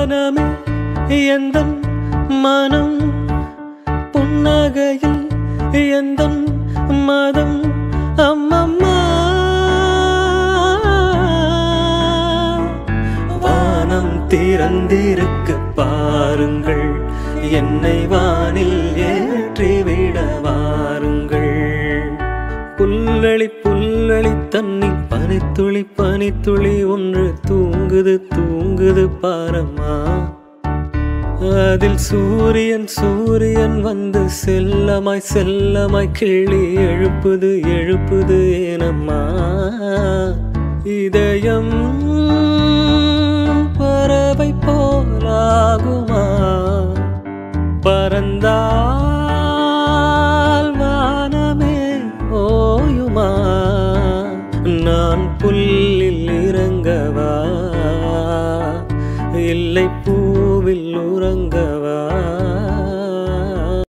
வானமே எந்த மனம் புன்னகையில் எந்த மதம் அம்மம்மா வானம் திறந்திருக்க பாருங்கள் என்னை வானில் ஏற்றிவிட வாருங்கள் புல்லளி புல்லளி தண்ணி பனித்துளி பனித்துளி ஒன்று தூங்குது தூங்குது பாரம்மா அதில் சூரியன் சூரியன் வந்து செல்லமாய் செல்லமாய் கிளி எழுப்புது எழுப்புது ஏனம்மா இதயம் பறவை போலாகுமா பறந்தால் வானமே ஓயுமா நான் புல்லில் இறங்கவா இல்லை பூவில் உறங்க